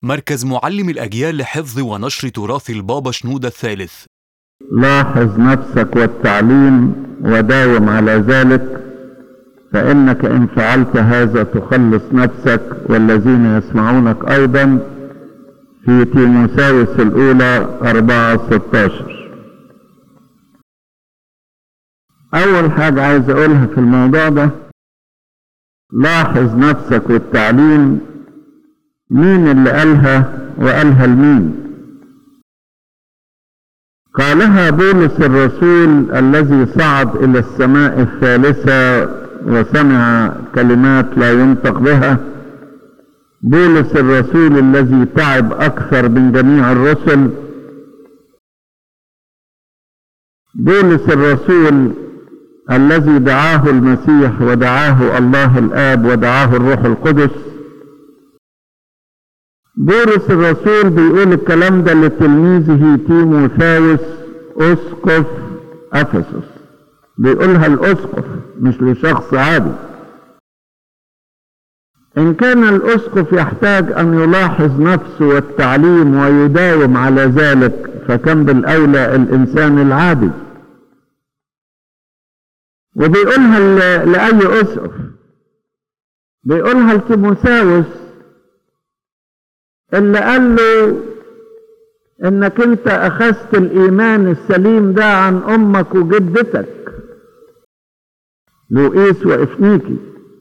مركز معلم الأجيال لحفظ ونشر تراث البابا شنودة الثالث لاحظ نفسك والتعليم وداوم على ذلك فإنك إن فعلت هذا تخلص نفسك والذين يسمعونك أيضا في تيموساوس الأولى أربعة ستاشر أول حاجة عايز أقولها في الموضوع ده لاحظ نفسك والتعليم مين اللي قالها وقالها لمين قالها بولس الرسول الذي صعد إلى السماء الثالثة وسمع كلمات لا ينطق بها بولس الرسول الذي تعب أكثر من جميع الرسل بولس الرسول الذي دعاه المسيح ودعاه الله الآب ودعاه الروح القدس بولس الرسول بيقول الكلام ده لتلميذه تيموثاوس أسقف أفسس بيقولها الأسقف مش لشخص عادي إن كان الأسقف يحتاج أن يلاحظ نفسه والتعليم ويداوم على ذلك فكم بالأولى الإنسان العادي وبيقولها لأي أسقف بيقولها لتيموثاوس اللي قال له انك انت اخذت الايمان السليم ده عن امك وجدتك لوئيس وافنيكي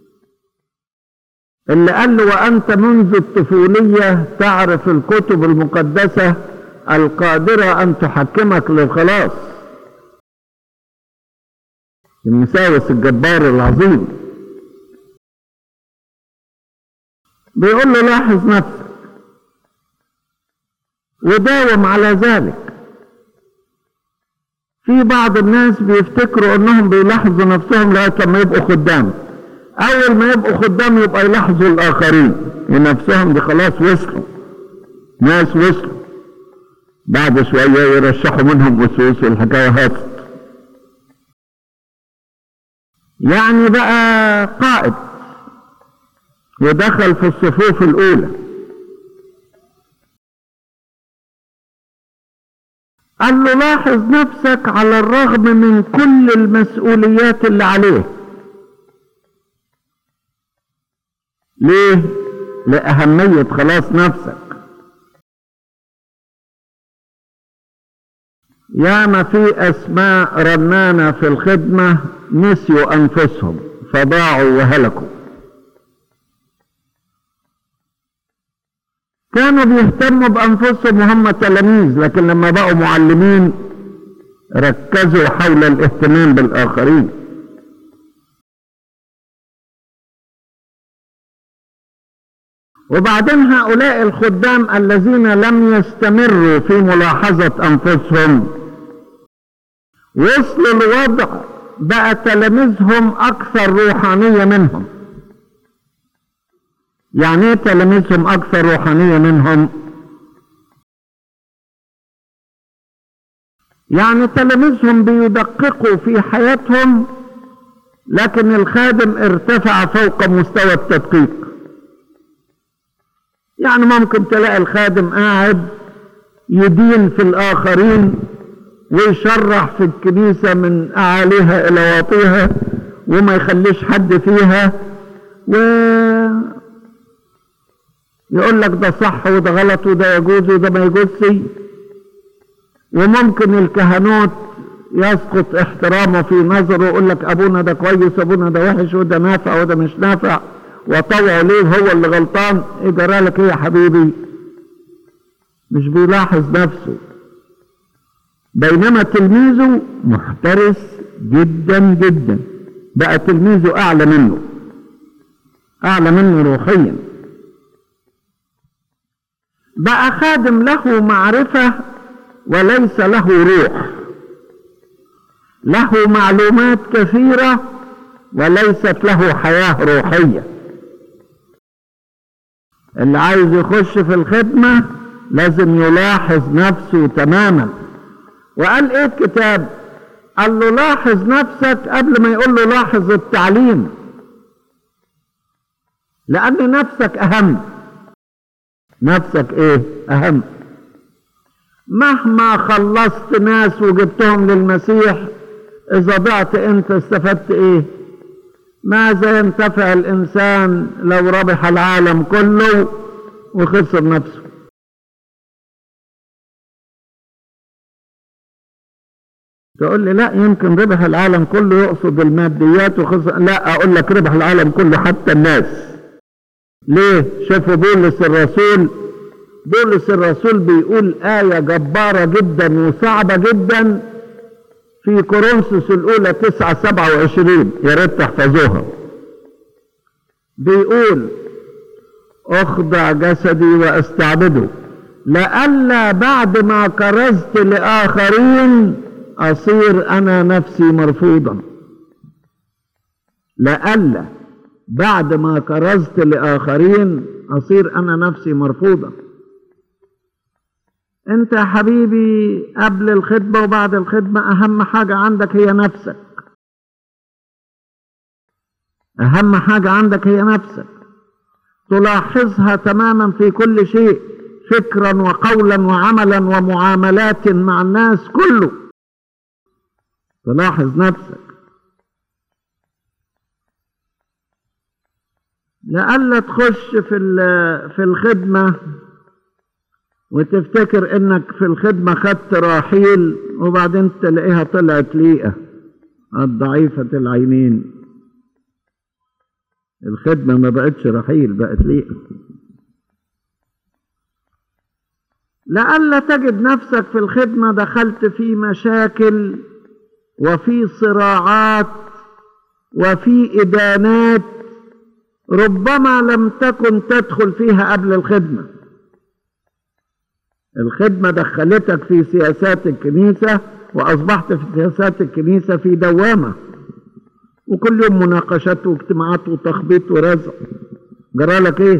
اللي قال له وانت منذ الطفولية تعرف الكتب المقدسة القادرة ان تحكمك للخلاص المساوس الجبار العظيم بيقول له لاحظ نفسك وداوم على ذلك في بعض الناس بيفتكروا انهم بيلاحظوا نفسهم لغايه لما يبقوا خدام اول ما يبقوا خدام يبقى يلاحظوا الاخرين ونفسهم دي خلاص وصلوا ناس وصلوا بعد شويه يرشحوا منهم اسوس والحكايه هاتت يعني بقى قائد ودخل في الصفوف الاولى قال له لاحظ نفسك على الرغم من كل المسؤوليات اللي عليه ليه لأهمية خلاص نفسك ياما في أسماء رنانة في الخدمة نسيوا أنفسهم فضاعوا وهلكوا كانوا بيهتموا بأنفسهم وهم تلاميذ لكن لما بقوا معلمين ركزوا حول الاهتمام بالآخرين وبعدين هؤلاء الخدام الذين لم يستمروا في ملاحظة أنفسهم وصلوا لوضع بقى تلاميذهم أكثر روحانية منهم يعني ايه تلاميذهم اكثر روحانية منهم يعني تلاميذهم بيدققوا في حياتهم لكن الخادم ارتفع فوق مستوى التدقيق يعني ممكن تلاقي الخادم قاعد يدين في الآخرين ويشرح في الكنيسة من أعاليها إلى واطيها وما يخليش حد فيها و يقول لك ده صح وده غلط وده يجوز وده ما يجوزش وممكن الكهنوت يسقط احترامه في نظره ويقول لك ابونا ده كويس ابونا ده وحش وده نافع وده مش نافع وطوعه ليه هو اللي غلطان ايه جرى لك ايه يا حبيبي مش بيلاحظ نفسه بينما تلميذه محترس جدا جدا بقى تلميذه اعلى منه اعلى منه روحيا بقى خادم له معرفة وليس له روح له معلومات كثيرة وليست له حياة روحية اللي عايز يخش في الخدمة لازم يلاحظ نفسه تماما وقال ايه الكتاب قال له لاحظ نفسك قبل ما يقول له لاحظ التعليم لأن نفسك أهم نفسك ايه اهم مهما خلصت ناس وجبتهم للمسيح اذا ضعت انت استفدت ايه ماذا ينتفع الانسان لو ربح العالم كله وخسر نفسه تقول لي لا يمكن ربح العالم كله يقصد الماديات وخسر لا اقول لك ربح العالم كله حتى الناس ليه شوفوا بولس الرسول بولس الرسول بيقول آية جبارة جدا وصعبة جدا في كورنثوس الأولى تسعة سبعة وعشرين يا ريت تحفظوها بيقول أخضع جسدي وأستعبده لئلا بعد ما كرزت لآخرين أصير أنا نفسي مرفوضا لئلا بعد ما كرزت لآخرين أصير أنا نفسي مرفوضا أنت يا حبيبي قبل الخدمة وبعد الخدمة أهم حاجة عندك هي نفسك أهم حاجة عندك هي نفسك تلاحظها تماما في كل شيء فكرا وقولا وعملا ومعاملات مع الناس كله تلاحظ نفسك لئلا تخش في في الخدمة وتفتكر انك في الخدمة خدت راحيل وبعدين تلاقيها طلعت ليئة الضعيفة العينين الخدمة ما بقتش رحيل بقت ليئة لئلا تجد نفسك في الخدمة دخلت في مشاكل وفي صراعات وفي إدانات ربما لم تكن تدخل فيها قبل الخدمة الخدمة دخلتك في سياسات الكنيسة وأصبحت في سياسات الكنيسة في دوامة وكل يوم مناقشات واجتماعات وتخبيط ورزق جرالك ايه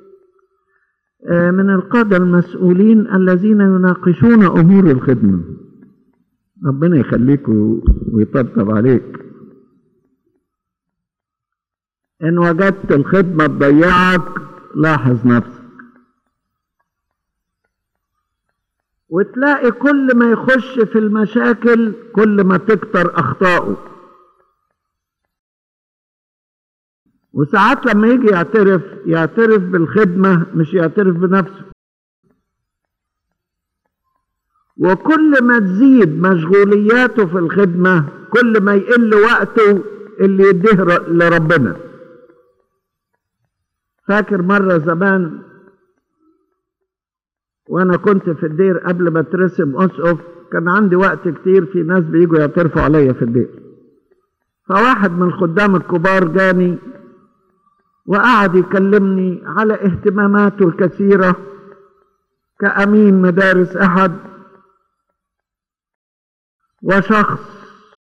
آه من القادة المسؤولين الذين يناقشون أمور الخدمة ربنا يخليك ويطبطب عليك إن وجدت الخدمة تضيعك لاحظ نفسك وتلاقي كل ما يخش في المشاكل كل ما تكتر أخطائه وساعات لما يجي يعترف يعترف بالخدمة مش يعترف بنفسه وكل ما تزيد مشغولياته في الخدمة كل ما يقل وقته اللي يديه لربنا فاكر مرة زمان وانا كنت في الدير قبل ما اترسم اسقف كان عندي وقت كتير في ناس بيجوا يعترفوا عليا في الدير فواحد من الخدام الكبار جاني وقعد يكلمني على اهتماماته الكثيرة كأمين مدارس أحد وشخص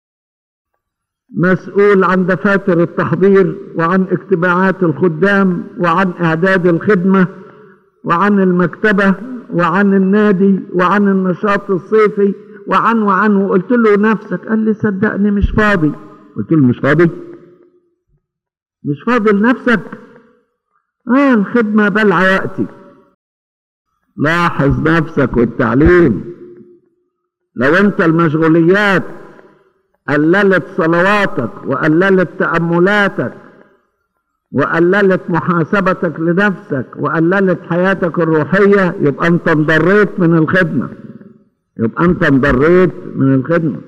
مسؤول عن دفاتر التحضير وعن اجتماعات الخدام وعن إعداد الخدمة وعن المكتبة وعن النادي وعن النشاط الصيفي وعن وعن وقلت له نفسك قال لي صدقني مش فاضي قلت له مش فاضي مش فاضي لنفسك اه الخدمة بلع وقتي لاحظ نفسك والتعليم لو انت المشغوليات قللت صلواتك وقللت تأملاتك وقللت محاسبتك لنفسك وقللت حياتك الروحية يبقى انت انضريت من الخدمة يبقى انت انضريت من الخدمة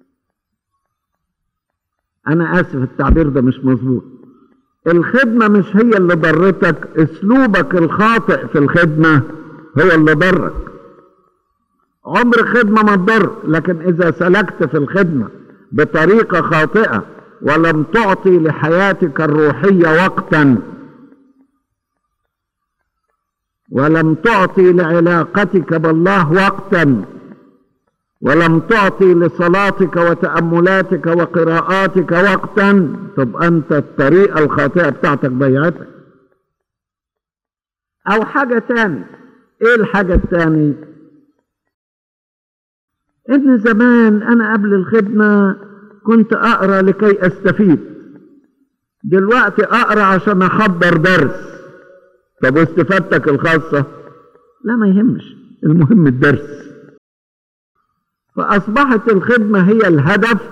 انا اسف التعبير ده مش مظبوط الخدمة مش هي اللي ضرتك اسلوبك الخاطئ في الخدمة هو اللي ضرك عمر خدمة ما تضر لكن اذا سلكت في الخدمة بطريقة خاطئة ولم تعطي لحياتك الروحية وقتا ولم تعطي لعلاقتك بالله وقتا ولم تعطي لصلاتك وتأملاتك وقراءاتك وقتا تبقى أنت الطريقة الخاطئة بتاعتك ضيعتك أو حاجة تاني إيه الحاجة التاني؟ إن زمان أنا قبل الخدمة كنت أقرأ لكي أستفيد دلوقتي أقرأ عشان أحضر درس طب واستفادتك الخاصة لا ما يهمش المهم الدرس فأصبحت الخدمة هي الهدف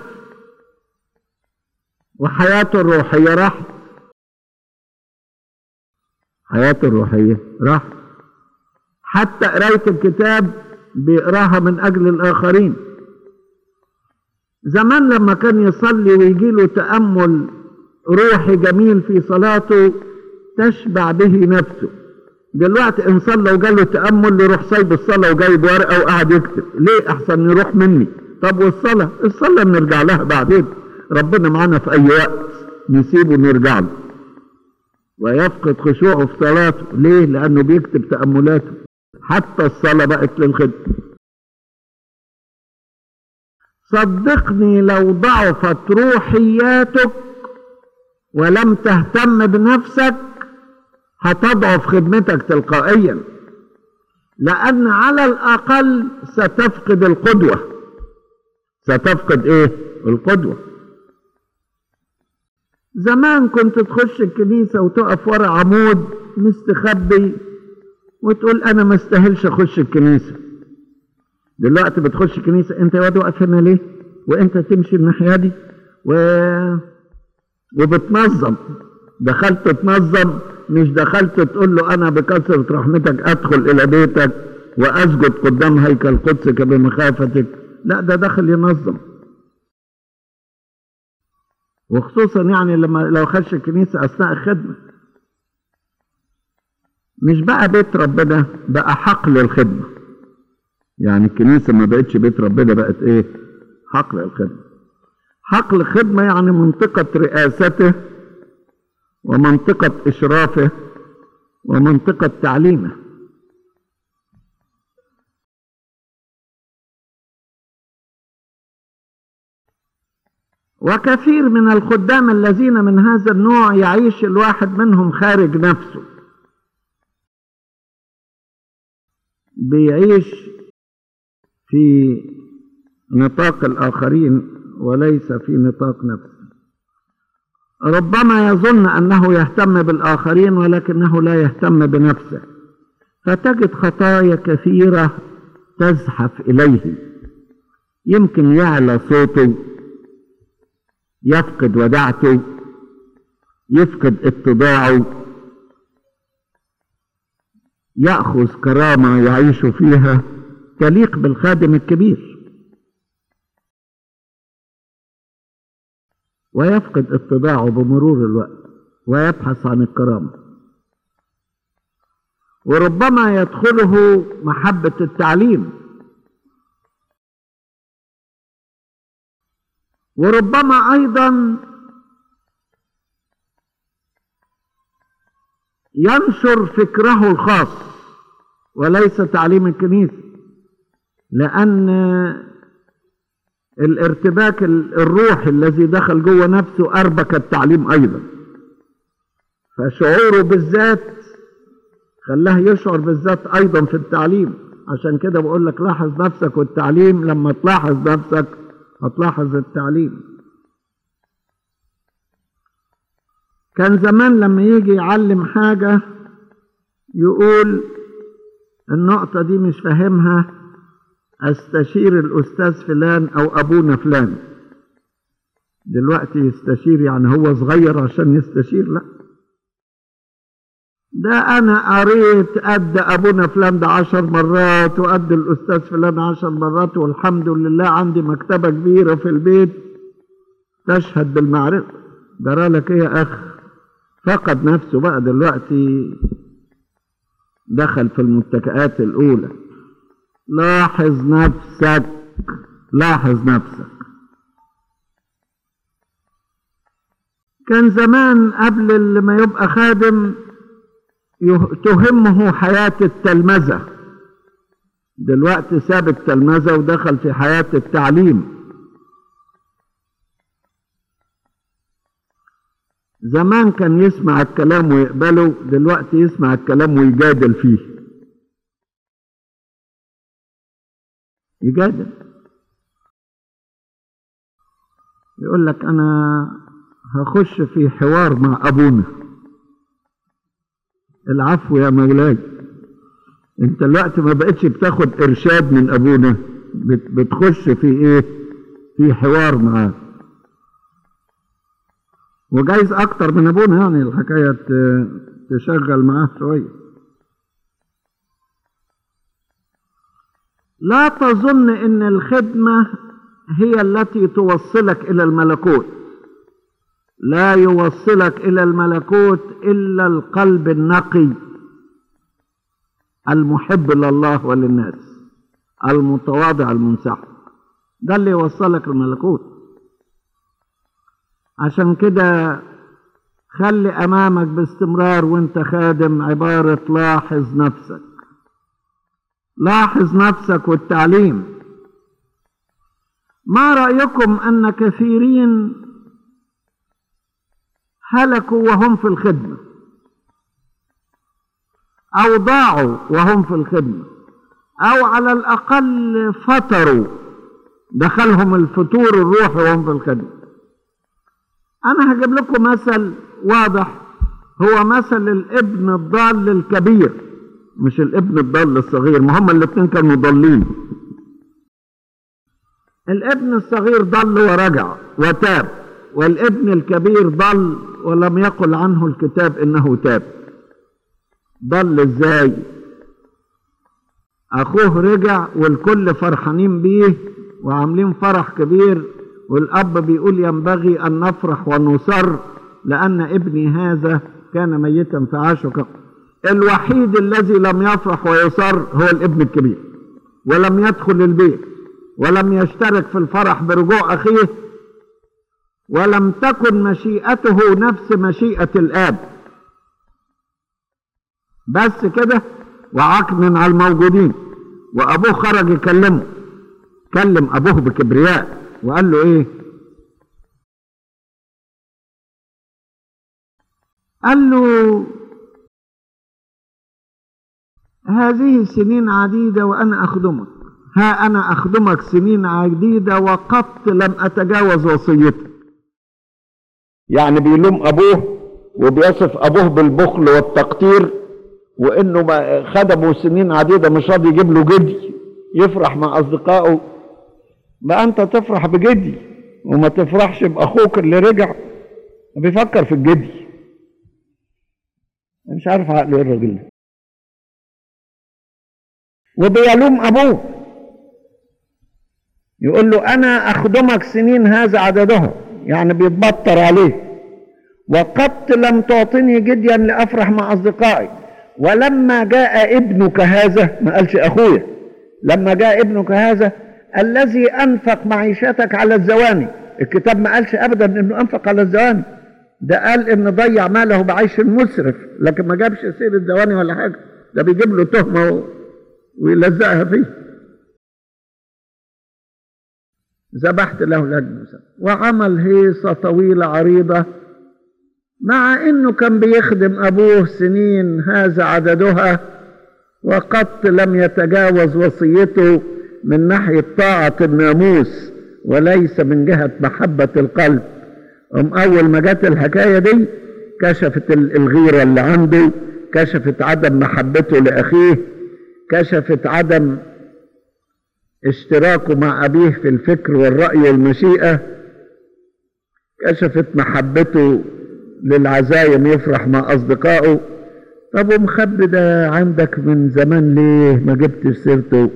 وحياته الروحية راحت حياته الروحية راحت حتى قراية الكتاب بيقراها من أجل الآخرين زمان لما كان يصلي ويجي له تأمل روحي جميل في صلاته تشبع به نفسه دلوقتي ان صلى وجاله تأمل يروح سايب الصلاة وجايب ورقة وقاعد يكتب ليه احسن يروح مني طب والصلاة الصلاة بنرجع لها بعدين ربنا معانا في اي وقت نسيبه نرجع له ويفقد خشوعه في صلاته ليه لانه بيكتب تأملاته حتى الصلاة بقت للخدمة صدقني لو ضعفت روحياتك ولم تهتم بنفسك هتضعف خدمتك تلقائيا لأن على الأقل ستفقد القدوة ستفقد إيه؟ القدوة زمان كنت تخش الكنيسة وتقف ورا عمود مستخبي وتقول أنا ما استاهلش أخش الكنيسة دلوقتي بتخش الكنيسة أنت يا واد واقف هنا ليه؟ وأنت تمشي الناحية دي و... وبتنظم دخلت تنظم مش دخلت تقول له انا بكثرة رحمتك ادخل الى بيتك واسجد قدام هيكل قدسك بمخافتك لا ده دخل ينظم وخصوصا يعني لما لو خش الكنيسة اثناء الخدمة مش بقى بيت ربنا بقى حقل الخدمة يعني الكنيسة ما بقتش بيت ربنا بقت ايه حقل الخدمة حقل خدمة يعني منطقة رئاسته ومنطقة إشرافه ومنطقة تعليمه وكثير من الخدام الذين من هذا النوع يعيش الواحد منهم خارج نفسه بيعيش في نطاق الآخرين وليس في نطاق نفسه ربما يظن أنه يهتم بالآخرين ولكنه لا يهتم بنفسه فتجد خطايا كثيرة تزحف إليه يمكن يعلى صوته يفقد ودعته يفقد اتباعه يأخذ كرامة يعيش فيها تليق بالخادم الكبير ويفقد اتباعه بمرور الوقت ويبحث عن الكرامة وربما يدخله محبة التعليم وربما أيضا ينشر فكره الخاص وليس تعليم الكنيسة لأن الارتباك الروحي الذي دخل جوه نفسه أربك التعليم أيضا فشعوره بالذات خلاه يشعر بالذات أيضا في التعليم عشان كده بقول لك لاحظ نفسك والتعليم لما تلاحظ نفسك هتلاحظ التعليم كان زمان لما يجي يعلم حاجة يقول النقطة دي مش فاهمها استشير الاستاذ فلان او ابونا فلان دلوقتي يستشير يعني هو صغير عشان يستشير لا ده انا قريت قد ابونا فلان ده عشر مرات وقد الاستاذ فلان عشر مرات والحمد لله عندي مكتبة كبيرة في البيت تشهد بالمعرفة جرى لك ايه يا اخ فقد نفسه بقى دلوقتي دخل في المتكئات الاولى لاحظ نفسك لاحظ نفسك كان زمان قبل ما يبقى خادم تهمه حياة التلمذة دلوقتي ساب التلمذة ودخل في حياة التعليم زمان كان يسمع الكلام ويقبله دلوقتي يسمع الكلام ويجادل فيه يجادل يقول لك انا هخش في حوار مع ابونا العفو يا مولاي انت الوقت ما بقتش بتاخد ارشاد من ابونا بت- بتخش في ايه في حوار معاه وجايز اكتر من ابونا يعني الحكايه ت- تشغل معاه شويه لا تظن ان الخدمه هي التي توصلك الى الملكوت لا يوصلك الى الملكوت الا القلب النقي المحب لله وللناس المتواضع المنسحب ده اللي يوصلك الملكوت عشان كده خلي امامك باستمرار وانت خادم عبارة لاحظ نفسك لاحظ نفسك والتعليم ما رأيكم ان كثيرين هلكوا وهم في الخدمة او ضاعوا وهم في الخدمة او على الاقل فتروا دخلهم الفتور الروحي وهم في الخدمة انا هجيب لكم مثل واضح هو مثل الابن الضال الكبير مش الابن الضال الصغير ما هما الاثنين كانوا ضالين الابن الصغير ضل ورجع وتاب والابن الكبير ضل ولم يقل عنه الكتاب انه تاب ضل ازاي اخوه رجع والكل فرحانين بيه وعاملين فرح كبير والاب بيقول ينبغي ان نفرح ونصر لان ابني هذا كان ميتا فعاش الوحيد الذي لم يفرح ويصر هو الابن الكبير ولم يدخل البيت ولم يشترك في الفرح برجوع اخيه ولم تكن مشيئته نفس مشيئه الاب بس كده وعكنن على الموجودين وابوه خرج يكلمه كلم ابوه بكبرياء وقال له ايه قال له هذه سنين عديدة وأنا أخدمك ها أنا أخدمك سنين عديدة وقط لم أتجاوز وصيتك يعني بيلوم أبوه وبيصف أبوه بالبخل والتقتير وإنه ما خدمه سنين عديدة مش راضي يجيب له جدي يفرح مع أصدقائه ما أنت تفرح بجدي وما تفرحش بأخوك اللي رجع بيفكر في الجدي مش عارف عقله ايه الراجل ده وبيلوم ابوه يقول له انا اخدمك سنين هذا عددهم يعني بيتبطر عليه وقد لم تعطني جديا لافرح مع اصدقائي ولما جاء ابنك هذا ما قالش اخويا لما جاء ابنك هذا الذي انفق معيشتك على الزواني الكتاب ما قالش ابدا انه انفق على الزواني ده قال ان ضيع ماله بعيش مسرف لكن ما جابش سيرة زواني ولا حاجة ده بيجيب له تهمة و... ويلزقها فيه ذبحت له لجن وعمل هيصة طويلة عريضة مع انه كان بيخدم ابوه سنين هذا عددها وقد لم يتجاوز وصيته من ناحية طاعة الناموس وليس من جهة محبة القلب أم أول ما جت الحكاية دي كشفت الغيرة اللي عنده كشفت عدم محبته لأخيه كشفت عدم اشتراكه مع أبيه في الفكر والرأي والمشيئة كشفت محبته للعزايم يفرح مع أصدقائه طب ومخبي ده عندك من زمان ليه ما جبتش سيرته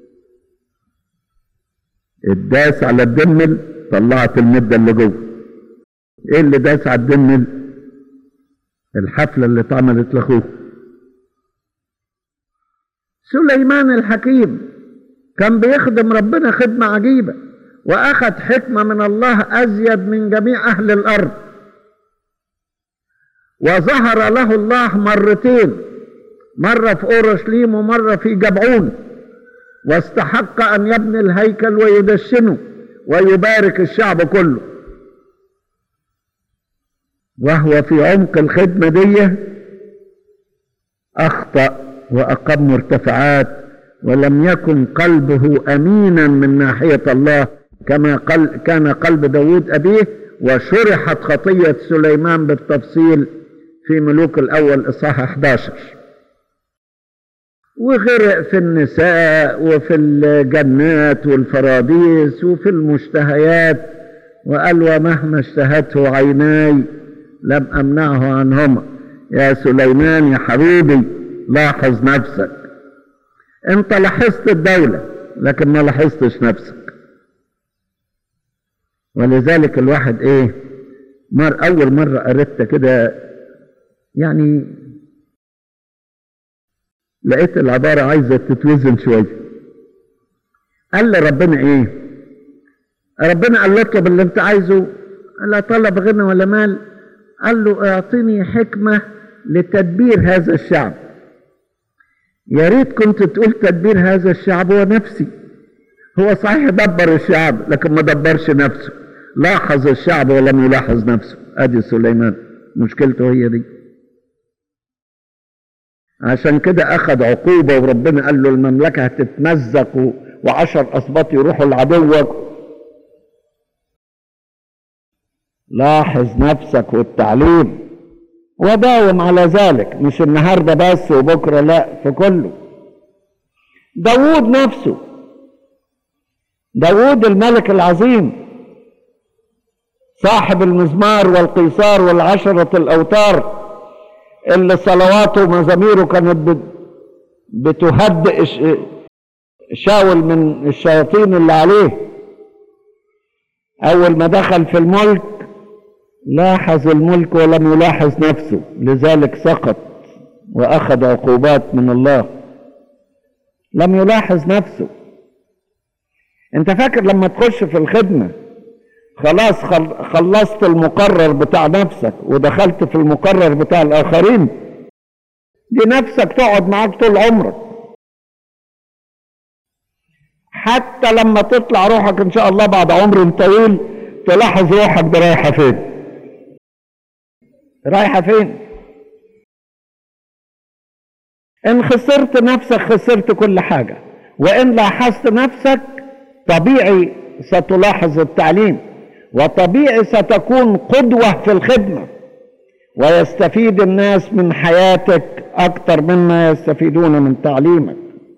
الداس على الدمل طلعت المدة اللي جوه ايه اللي داس على الدمل الحفلة اللي اتعملت لاخوه سليمان الحكيم كان بيخدم ربنا خدمة عجيبة واخد حكمة من الله ازيد من جميع اهل الارض وظهر له الله مرتين مرة في اورشليم ومرة في جبعون واستحق ان يبني الهيكل ويدشنه ويبارك الشعب كله وهو في عمق الخدمة دي أخطأ وأقام مرتفعات ولم يكن قلبه أمينا من ناحية الله كما قل كان قلب داود أبيه وشرحت خطية سليمان بالتفصيل في ملوك الأول إصحاح 11 وغرق في النساء وفي الجنات والفراديس وفي المشتهيات وقال ومهما اشتهته عيناي لم امنعه عنهما يا سليمان يا حبيبي لاحظ نفسك انت لاحظت الدولة لكن ما لاحظتش نفسك ولذلك الواحد ايه مر اول مرة قريتها كده يعني لقيت العبارة عايزة تتوزن شوية قال لي ربنا ايه ربنا قال له اطلب اللي انت عايزه لا طلب غنى ولا مال قال له اعطني حكمة لتدبير هذا الشعب يا ريت كنت تقول تدبير هذا الشعب هو نفسي هو صحيح دبر الشعب لكن ما دبرش نفسه لاحظ الشعب ولم يلاحظ نفسه ادي سليمان مشكلته هي دي عشان كده اخذ عقوبة وربنا قال له المملكة هتتمزق وعشر اسباط يروحوا لعدوك لاحظ نفسك والتعليم وداوم على ذلك مش النهاردة بس وبكرة لا في كله داود نفسه داود الملك العظيم صاحب المزمار والقيثار والعشرة الأوتار اللي صلواته ومزاميره كانت بتهدئ شاول من الشياطين اللي عليه أول ما دخل في الملك لاحظ الملك ولم يلاحظ نفسه لذلك سقط واخذ عقوبات من الله لم يلاحظ نفسه انت فاكر لما تخش في الخدمه خلاص خلصت المقرر بتاع نفسك ودخلت في المقرر بتاع الاخرين دي نفسك تقعد معاك طول عمرك حتى لما تطلع روحك ان شاء الله بعد عمر طويل تلاحظ روحك دي رايحه فين رايحة فين إن خسرت نفسك خسرت كل حاجة وإن لاحظت نفسك طبيعي ستلاحظ التعليم وطبيعي ستكون قدوة في الخدمة ويستفيد الناس من حياتك أكثر مما يستفيدون من تعليمك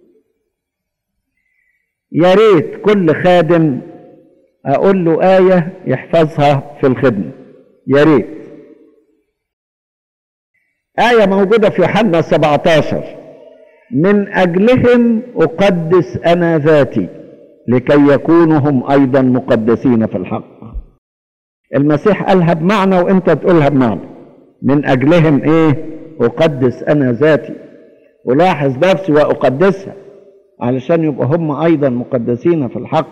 يا ريت كل خادم أقول له آية يحفظها في الخدمة يا ريت آية موجودة في يوحنا 17 من أجلهم أقدس أنا ذاتي لكي يكونوا هم أيضا مقدسين في الحق المسيح قالها بمعنى وأنت تقولها بمعنى من أجلهم إيه أقدس أنا ذاتي ألاحظ نفسي وأقدسها علشان يبقى هم أيضا مقدسين في الحق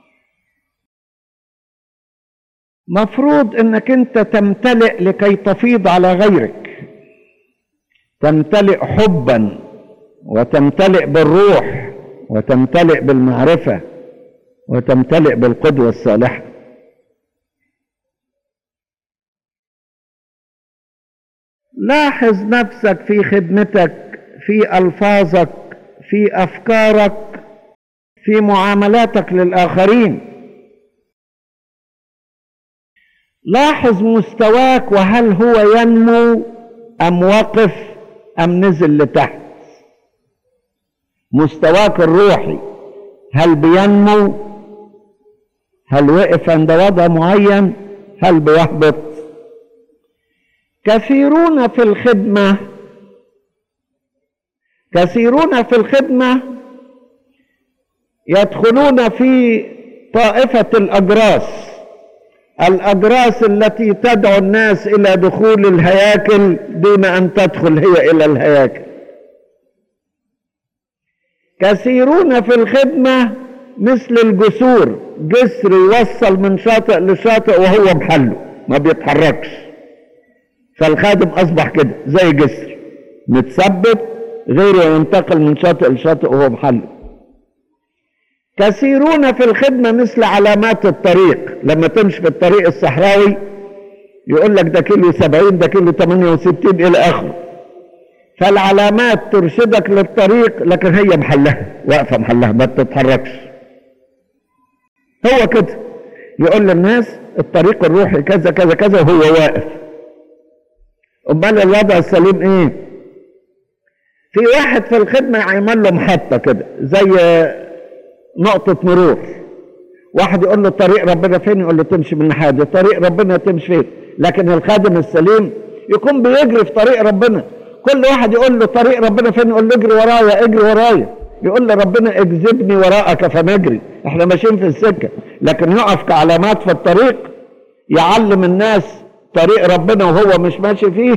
مفروض انك انت تمتلئ لكي تفيض على غيرك تمتلئ حبا وتمتلئ بالروح وتمتلئ بالمعرفة وتمتلئ بالقدوة الصالحة لاحظ نفسك في خدمتك في ألفاظك في أفكارك في معاملاتك للآخرين لاحظ مستواك وهل هو ينمو أم وقف أم نزل لتحت مستواك الروحي هل بينمو هل وقف عند وضع معين هل بيهبط كثيرون في الخدمة كثيرون في الخدمة يدخلون في طائفة الأجراس الأجراس التي تدعو الناس إلى دخول الهياكل دون أن تدخل هي إلى الهياكل كثيرون في الخدمة مثل الجسور جسر يوصل من شاطئ لشاطئ وهو محله ما بيتحركش فالخادم أصبح كده زي جسر متثبت غيره ينتقل من شاطئ لشاطئ وهو محله كثيرون في الخدمة مثل علامات الطريق لما تمشي في الطريق الصحراوي يقول لك ده كيلو سبعين ده كيلو تمانية وستين إلى آخره فالعلامات ترشدك للطريق لكن هي محلها واقفة محلها ما بتتحركش هو كده يقول للناس الطريق الروحي كذا كذا كذا وهو واقف امال الوضع السليم ايه في واحد في الخدمة يعمل له محطة كده زي نقطة مرور واحد يقول له طريق ربنا فين يقول له تمشي من حاجة طريق ربنا تمشي فين لكن الخادم السليم يكون بيجري في طريق ربنا كل واحد يقول له طريق ربنا فين يقول له اجري ورايا اجري ورايا يقول له ربنا اجذبني وراءك فنجري احنا ماشيين في السكة لكن يقف كعلامات في الطريق يعلم الناس طريق ربنا وهو مش ماشي فيه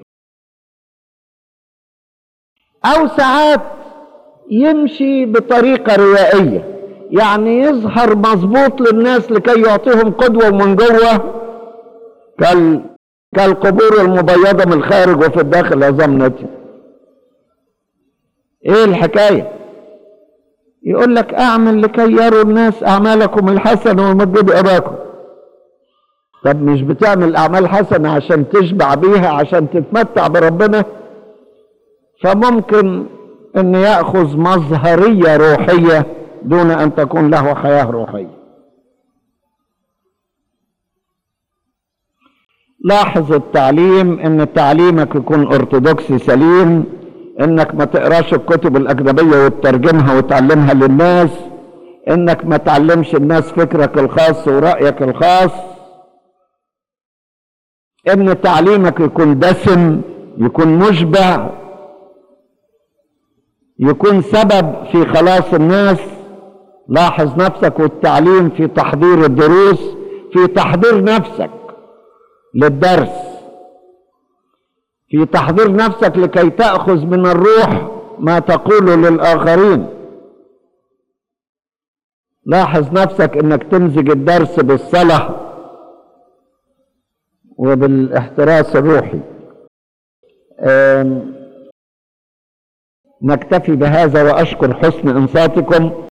او ساعات يمشي بطريقة روائية يعني يظهر مظبوط للناس لكي يعطيهم قدوة من جوه كال كالقبور المبيضة من الخارج وفي الداخل عظام نتن ايه الحكاية يقول لك اعمل لكي يروا الناس اعمالكم الحسنة ويمجدوا اباكم طب مش بتعمل اعمال حسنة عشان تشبع بيها عشان تتمتع بربنا فممكن ان ياخذ مظهريه روحيه دون ان تكون له حياه روحيه لاحظ التعليم ان تعليمك يكون ارثوذكسي سليم انك ما تقراش الكتب الاجنبيه وتترجمها وتعلمها للناس انك ما تعلمش الناس فكرك الخاص ورايك الخاص ان تعليمك يكون دسم يكون مشبع يكون سبب في خلاص الناس لاحظ نفسك والتعليم في تحضير الدروس في تحضير نفسك للدرس في تحضير نفسك لكي تأخذ من الروح ما تقوله للآخرين لاحظ نفسك انك تمزج الدرس بالصلاة وبالاحتراس الروحي نكتفي بهذا واشكر حسن انصاتكم